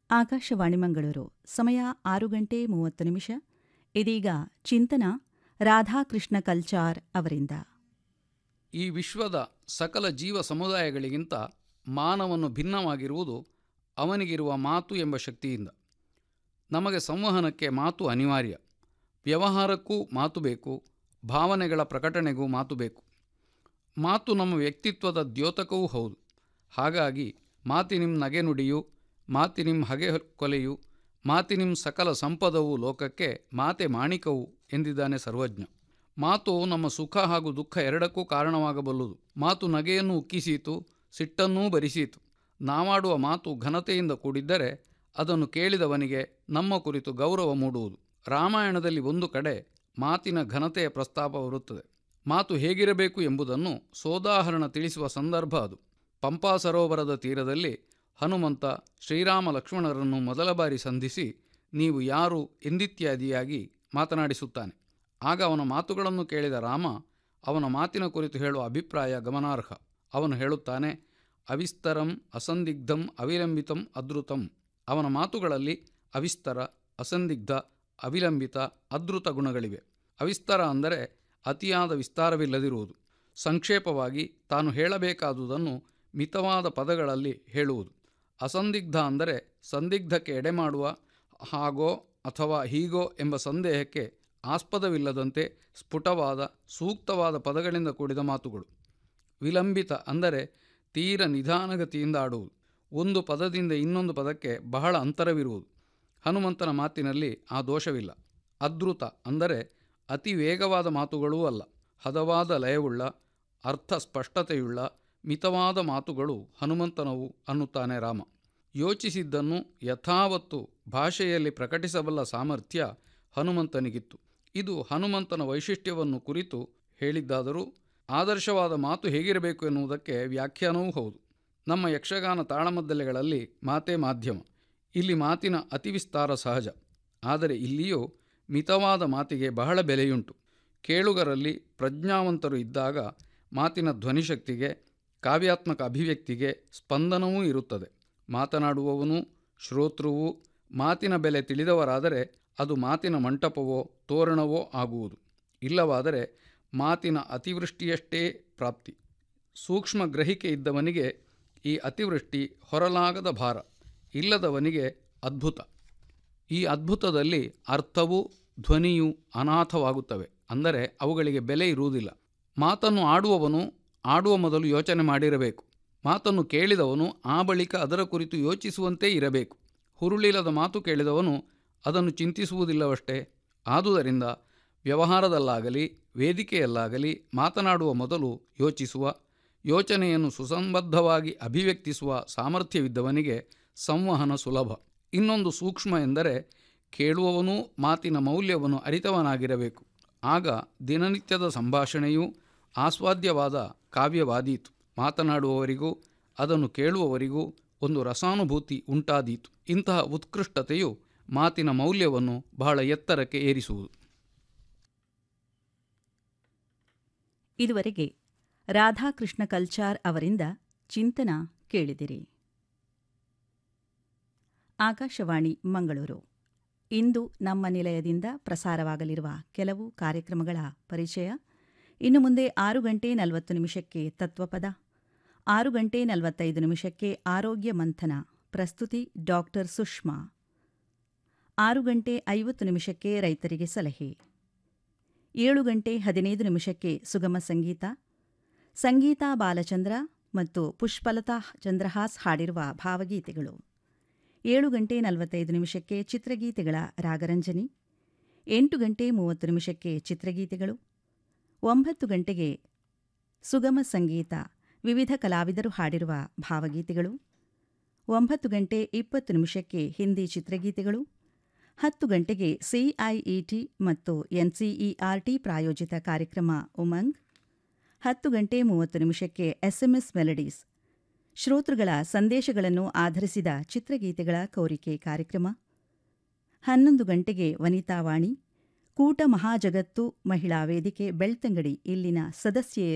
ಆಕಾಶವಾಣಿ ಮಂಗಳೂರು ಸಮಯ ಆರು ಗಂಟೆ ಮೂವತ್ತು ನಿಮಿಷ ಇದೀಗ ಚಿಂತನ ರಾಧಾಕೃಷ್ಣ ಕಲ್ಚಾರ್ ಅವರಿಂದ ಈ ವಿಶ್ವದ ಸಕಲ ಜೀವ ಸಮುದಾಯಗಳಿಗಿಂತ ಮಾನವನು ಭಿನ್ನವಾಗಿರುವುದು ಅವನಿಗಿರುವ ಮಾತು ಎಂಬ ಶಕ್ತಿಯಿಂದ ನಮಗೆ ಸಂವಹನಕ್ಕೆ ಮಾತು ಅನಿವಾರ್ಯ ವ್ಯವಹಾರಕ್ಕೂ ಮಾತು ಬೇಕು ಭಾವನೆಗಳ ಪ್ರಕಟಣೆಗೂ ಮಾತು ಬೇಕು ಮಾತು ನಮ್ಮ ವ್ಯಕ್ತಿತ್ವದ ದ್ಯೋತಕವೂ ಹೌದು ಹಾಗಾಗಿ ಮಾತಿನಿಂ ನಗೆನುಡಿಯು ಮಾತಿನಿಂ ಹಗೆ ಕೊಲೆಯು ಮಾತಿನಿಂ ಸಕಲ ಸಂಪದವು ಲೋಕಕ್ಕೆ ಮಾತೆ ಮಾಣಿಕವು ಎಂದಿದ್ದಾನೆ ಸರ್ವಜ್ಞ ಮಾತು ನಮ್ಮ ಸುಖ ಹಾಗೂ ದುಃಖ ಎರಡಕ್ಕೂ ಕಾರಣವಾಗಬಲ್ಲುದು ಮಾತು ನಗೆಯನ್ನು ಉಕ್ಕಿಸೀತು ಸಿಟ್ಟನ್ನೂ ಬರಿಸೀತು ನಾವಾಡುವ ಮಾತು ಘನತೆಯಿಂದ ಕೂಡಿದ್ದರೆ ಅದನ್ನು ಕೇಳಿದವನಿಗೆ ನಮ್ಮ ಕುರಿತು ಗೌರವ ಮೂಡುವುದು ರಾಮಾಯಣದಲ್ಲಿ ಒಂದು ಕಡೆ ಮಾತಿನ ಘನತೆಯ ಪ್ರಸ್ತಾಪ ಬರುತ್ತದೆ ಮಾತು ಹೇಗಿರಬೇಕು ಎಂಬುದನ್ನು ಸೋದಾಹರಣ ತಿಳಿಸುವ ಸಂದರ್ಭ ಅದು ಪಂಪಾ ಸರೋವರದ ತೀರದಲ್ಲಿ ಹನುಮಂತ ಶ್ರೀರಾಮ ಲಕ್ಷ್ಮಣರನ್ನು ಮೊದಲ ಬಾರಿ ಸಂಧಿಸಿ ನೀವು ಯಾರು ಎಂದಿತ್ಯಾದಿಯಾಗಿ ಮಾತನಾಡಿಸುತ್ತಾನೆ ಆಗ ಅವನ ಮಾತುಗಳನ್ನು ಕೇಳಿದ ರಾಮ ಅವನ ಮಾತಿನ ಕುರಿತು ಹೇಳುವ ಅಭಿಪ್ರಾಯ ಗಮನಾರ್ಹ ಅವನು ಹೇಳುತ್ತಾನೆ ಅವಿಸ್ತರಂ ಅಸಂದಿಗ್ಧಂ ಅವಿಲಂಬಿತಂ ಅದ್ರುತಂ ಅವನ ಮಾತುಗಳಲ್ಲಿ ಅವಿಸ್ತರ ಅಸಂದಿಗ್ಧ ಅವಿಲಂಬಿತ ಅದ್ರುತ ಗುಣಗಳಿವೆ ಅವಿಸ್ತರ ಅಂದರೆ ಅತಿಯಾದ ವಿಸ್ತಾರವಿಲ್ಲದಿರುವುದು ಸಂಕ್ಷೇಪವಾಗಿ ತಾನು ಹೇಳಬೇಕಾದುದನ್ನು ಮಿತವಾದ ಪದಗಳಲ್ಲಿ ಹೇಳುವುದು ಅಸಂದಿಗ್ಧ ಅಂದರೆ ಸಂದಿಗ್ಧಕ್ಕೆ ಎಡೆಮಾಡುವ ಹಾಗೋ ಅಥವಾ ಹೀಗೋ ಎಂಬ ಸಂದೇಹಕ್ಕೆ ಆಸ್ಪದವಿಲ್ಲದಂತೆ ಸ್ಫುಟವಾದ ಸೂಕ್ತವಾದ ಪದಗಳಿಂದ ಕೂಡಿದ ಮಾತುಗಳು ವಿಲಂಬಿತ ಅಂದರೆ ತೀರ ನಿಧಾನಗತಿಯಿಂದ ಆಡುವುದು ಒಂದು ಪದದಿಂದ ಇನ್ನೊಂದು ಪದಕ್ಕೆ ಬಹಳ ಅಂತರವಿರುವುದು ಹನುಮಂತನ ಮಾತಿನಲ್ಲಿ ಆ ದೋಷವಿಲ್ಲ ಅದ್ರುತ ಅಂದರೆ ಅತಿ ವೇಗವಾದ ಮಾತುಗಳೂ ಅಲ್ಲ ಹದವಾದ ಲಯವುಳ್ಳ ಅರ್ಥ ಸ್ಪಷ್ಟತೆಯುಳ್ಳ ಮಿತವಾದ ಮಾತುಗಳು ಹನುಮಂತನವು ಅನ್ನುತ್ತಾನೆ ರಾಮ ಯೋಚಿಸಿದ್ದನ್ನು ಯಥಾವತ್ತು ಭಾಷೆಯಲ್ಲಿ ಪ್ರಕಟಿಸಬಲ್ಲ ಸಾಮರ್ಥ್ಯ ಹನುಮಂತನಿಗಿತ್ತು ಇದು ಹನುಮಂತನ ವೈಶಿಷ್ಟ್ಯವನ್ನು ಕುರಿತು ಹೇಳಿದ್ದಾದರೂ ಆದರ್ಶವಾದ ಮಾತು ಹೇಗಿರಬೇಕು ಎನ್ನುವುದಕ್ಕೆ ವ್ಯಾಖ್ಯಾನವೂ ಹೌದು ನಮ್ಮ ಯಕ್ಷಗಾನ ತಾಳಮದ್ದಲೆಗಳಲ್ಲಿ ಮಾತೇ ಮಾಧ್ಯಮ ಇಲ್ಲಿ ಮಾತಿನ ಅತಿವಿಸ್ತಾರ ಸಹಜ ಆದರೆ ಇಲ್ಲಿಯೂ ಮಿತವಾದ ಮಾತಿಗೆ ಬಹಳ ಬೆಲೆಯುಂಟು ಕೇಳುಗರಲ್ಲಿ ಪ್ರಜ್ಞಾವಂತರು ಇದ್ದಾಗ ಮಾತಿನ ಧ್ವನಿಶಕ್ತಿಗೆ ಕಾವ್ಯಾತ್ಮಕ ಅಭಿವ್ಯಕ್ತಿಗೆ ಸ್ಪಂದನವೂ ಇರುತ್ತದೆ ಮಾತನಾಡುವವನು ಶ್ರೋತೃವು ಮಾತಿನ ಬೆಲೆ ತಿಳಿದವರಾದರೆ ಅದು ಮಾತಿನ ಮಂಟಪವೋ ತೋರಣವೋ ಆಗುವುದು ಇಲ್ಲವಾದರೆ ಮಾತಿನ ಅತಿವೃಷ್ಟಿಯಷ್ಟೇ ಪ್ರಾಪ್ತಿ ಸೂಕ್ಷ್ಮ ಗ್ರಹಿಕೆ ಇದ್ದವನಿಗೆ ಈ ಅತಿವೃಷ್ಟಿ ಹೊರಲಾಗದ ಭಾರ ಇಲ್ಲದವನಿಗೆ ಅದ್ಭುತ ಈ ಅದ್ಭುತದಲ್ಲಿ ಅರ್ಥವೂ ಧ್ವನಿಯೂ ಅನಾಥವಾಗುತ್ತವೆ ಅಂದರೆ ಅವುಗಳಿಗೆ ಬೆಲೆ ಇರುವುದಿಲ್ಲ ಮಾತನ್ನು ಆಡುವವನು ಆಡುವ ಮೊದಲು ಯೋಚನೆ ಮಾಡಿರಬೇಕು ಮಾತನ್ನು ಕೇಳಿದವನು ಆ ಬಳಿಕ ಅದರ ಕುರಿತು ಯೋಚಿಸುವಂತೆ ಇರಬೇಕು ಹುರುಳಿಲ್ಲದ ಮಾತು ಕೇಳಿದವನು ಅದನ್ನು ಚಿಂತಿಸುವುದಿಲ್ಲವಷ್ಟೇ ಆದುದರಿಂದ ವ್ಯವಹಾರದಲ್ಲಾಗಲಿ ವೇದಿಕೆಯಲ್ಲಾಗಲಿ ಮಾತನಾಡುವ ಮೊದಲು ಯೋಚಿಸುವ ಯೋಚನೆಯನ್ನು ಸುಸಂಬದ್ಧವಾಗಿ ಅಭಿವ್ಯಕ್ತಿಸುವ ಸಾಮರ್ಥ್ಯವಿದ್ದವನಿಗೆ ಸಂವಹನ ಸುಲಭ ಇನ್ನೊಂದು ಸೂಕ್ಷ್ಮ ಎಂದರೆ ಕೇಳುವವನೂ ಮಾತಿನ ಮೌಲ್ಯವನ್ನು ಅರಿತವನಾಗಿರಬೇಕು ಆಗ ದಿನನಿತ್ಯದ ಸಂಭಾಷಣೆಯೂ ಆಸ್ವಾದ್ಯವಾದ ಕಾವ್ಯವಾದೀತು ಮಾತನಾಡುವವರಿಗೂ ಅದನ್ನು ಕೇಳುವವರಿಗೂ ಒಂದು ರಸಾನುಭೂತಿ ಉಂಟಾದೀತು ಇಂತಹ ಉತ್ಕೃಷ್ಟತೆಯು ಮಾತಿನ ಮೌಲ್ಯವನ್ನು ಬಹಳ ಎತ್ತರಕ್ಕೆ ಏರಿಸುವುದು ಇದುವರೆಗೆ ರಾಧಾಕೃಷ್ಣ ಕಲ್ಚಾರ್ ಅವರಿಂದ ಚಿಂತನ ಕೇಳಿದಿರಿ ಆಕಾಶವಾಣಿ ಮಂಗಳೂರು ಇಂದು ನಮ್ಮ ನಿಲಯದಿಂದ ಪ್ರಸಾರವಾಗಲಿರುವ ಕೆಲವು ಕಾರ್ಯಕ್ರಮಗಳ ಪರಿಚಯ ಇನ್ನು ಮುಂದೆ ಆರು ಗಂಟೆ ನಲವತ್ತು ನಿಮಿಷಕ್ಕೆ ತತ್ವಪದ ಆರು ಗಂಟೆ ನಲವತ್ತೈದು ನಿಮಿಷಕ್ಕೆ ಆರೋಗ್ಯ ಮಂಥನ ಪ್ರಸ್ತುತಿ ಡಾಕ್ಟರ್ ಸುಷ್ಮಾ ಆರು ಗಂಟೆ ಐವತ್ತು ನಿಮಿಷಕ್ಕೆ ರೈತರಿಗೆ ಸಲಹೆ ಏಳು ಗಂಟೆ ಹದಿನೈದು ನಿಮಿಷಕ್ಕೆ ಸುಗಮ ಸಂಗೀತ ಸಂಗೀತ ಬಾಲಚಂದ್ರ ಮತ್ತು ಪುಷ್ಪಲತಾ ಚಂದ್ರಹಾಸ್ ಹಾಡಿರುವ ಭಾವಗೀತೆಗಳು ಏಳು ಗಂಟೆ ನಲವತ್ತೈದು ನಿಮಿಷಕ್ಕೆ ಚಿತ್ರಗೀತೆಗಳ ರಾಗರಂಜನಿ ಎಂಟು ಗಂಟೆ ಮೂವತ್ತು ನಿಮಿಷಕ್ಕೆ ಚಿತ್ರಗೀತೆಗಳು ಒಂಬತ್ತು ಗಂಟೆಗೆ ಸುಗಮ ಸಂಗೀತ ವಿವಿಧ ಕಲಾವಿದರು ಹಾಡಿರುವ ಭಾವಗೀತೆಗಳು ಒಂಬತ್ತು ಗಂಟೆ ಇಪ್ಪತ್ತು ನಿಮಿಷಕ್ಕೆ ಹಿಂದಿ ಚಿತ್ರಗೀತೆಗಳು ಹತ್ತು ಗಂಟೆಗೆ ಸಿಐಇಟಿ ಮತ್ತು ಎನ್ಸಿಇಆರ್ಟಿ ಪ್ರಾಯೋಜಿತ ಕಾರ್ಯಕ್ರಮ ಉಮಂಗ್ ಹತ್ತು ಗಂಟೆ ಮೂವತ್ತು ನಿಮಿಷಕ್ಕೆ ಎಸ್ಎಂಎಸ್ ಮೆಲಡೀಸ್ ಶ್ರೋತೃಗಳ ಸಂದೇಶಗಳನ್ನು ಆಧರಿಸಿದ ಚಿತ್ರಗೀತೆಗಳ ಕೋರಿಕೆ ಕಾರ್ಯಕ್ರಮ ಹನ್ನೊಂದು ಗಂಟೆಗೆ ವನಿತಾವಾಣಿ ಕೂಟ ಮಹಾಜಗತ್ತು ಮಹಿಳಾ ವೇದಿಕೆ ಬೆಳ್ತಂಗಡಿ ಇಲ್ಲಿನ ಸದಸ್ಯೆ